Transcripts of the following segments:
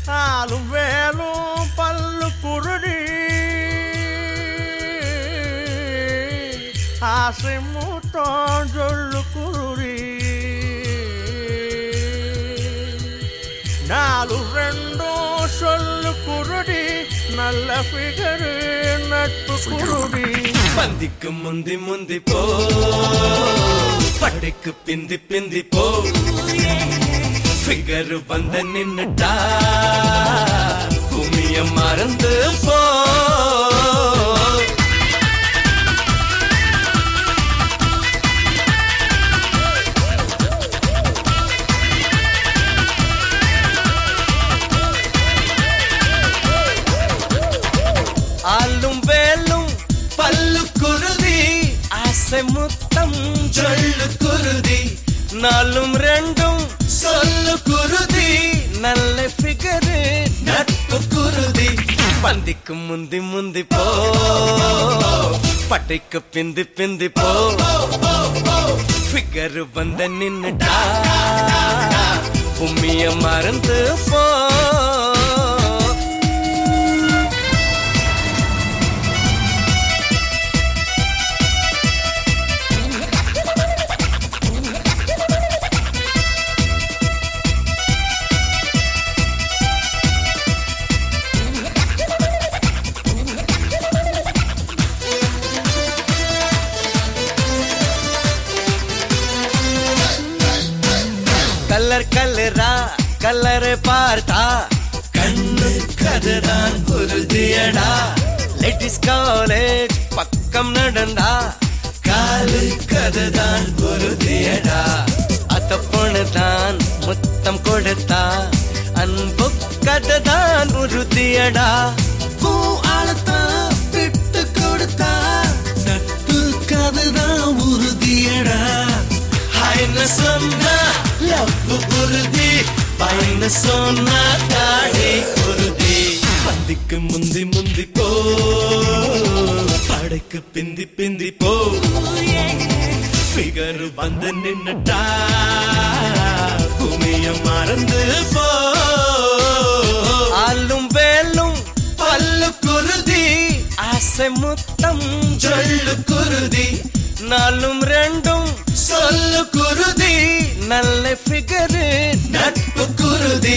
ஆளும் வேலும் பல்லு குருடி ஆசை மூட்டம் சொல்லு குருடி நாலு ரெண்டும் சொல்லு குருடி நல்ல ஃபிகரு நட்பு குருடி பந்திக்கு முந்தி முந்தி போ படைக்கு பிந்தி பிந்தி போ ஃபிகர் வந்து நின்னுட்டா பூமிய மறந்து போ ஆளும் வேலும் பல்லு குருதி ஆசை முத்தம் சொல்லு குருதி நாலும் ரெண்டும் சொல்லு குருதி நல்ல ஃபிகரு நட்பு குருதி பந்திக்கு முந்தி முந்தி போ பட்டைக்கு பிந்தி பிந்தி போ ஃபிகர் வந்த நின்னுட்டா உம்மிய மறந்து போ கலர் கலரா கலரை பார்த்தா கண்ணு கதுதான் உறுதியடா லேடிஸ் காலேஜ் பக்கம் நடந்தா காலு கதுதான் உறுதியடா அத்த பொண்ணுதான் முத்தம் கொடுத்தா அன்பு கதைதான் உறுதியடா பூ ஆளத்தான் விட்டு கொடுத்தா நட்பு கதைதான் உறுதியடா ஹைன்னு சொன்னா லவ் உறுதி பைன்னு சொன்னா தாடி உறுதி பந்திக்கு முந்தி முந்தி போ படைக்கு பிந்தி பிந்தி போ ஃபிகர் வந்து நின்னுட்டா பூமிய மறந்து போ ஆளும் வேலும் பல்லு குருதி ஆசை முத்தம் சொல்லு குருதி நாலும் ரெண்டும் சொல்லு குருதி நல்ல ஃபிகரு நட்பு குருதி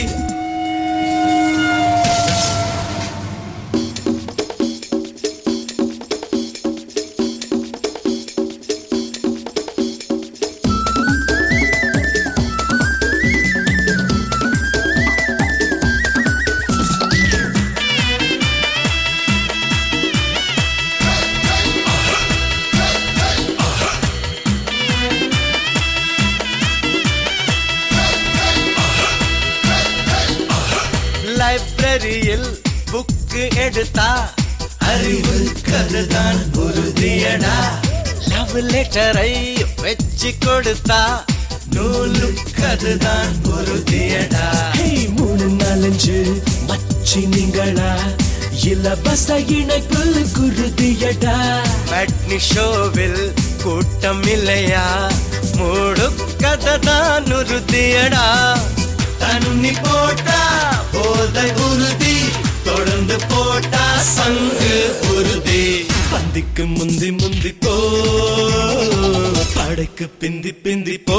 லைப்ரரியில் புக்கு எடுத்தா அறிவு கதுதான் உறுதியடா லவ் லெட்டரை வச்சு கொடுத்தா நூலு கதுதான் உறுதியடா மூணு நாலஞ்சு மச்சி நீங்களா இலவச இணைப்பு குருதியடா மேட்னி ஷோவில் கூட்டம் இல்லையா மூடு கதைதான் உறுதியடா தண்ணி போட்டா போதை உறுதி தொடர்ந்து போட்டா சங்கு உறுதி பந்திக்கு முந்தி முந்தி போ படைக்கு பிந்தி பிந்தி போ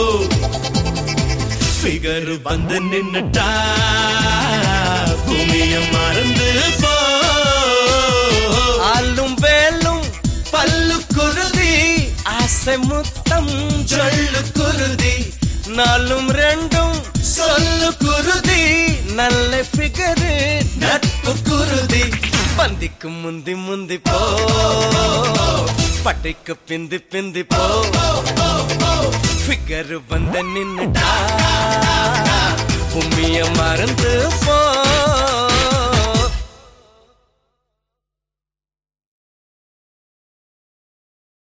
ஃபிகர் வந்து நின்னுட்டா பூமிய மறந்து போ ஆளும் வேலும் பல்லு குருதி ஆசை முத்தம் சொல்லு குருதி நாலும் ரெண்டும் சொல்லு குருதி நல்ல ஃபிகரு நட்பு குருதி பந்திக்கு முந்தி முந்தி போ பட்டைக்கு பிந்தி பிந்தி போ ஃபிகர் வந்த நின்னுட்டா உம்மிய மறந்து போ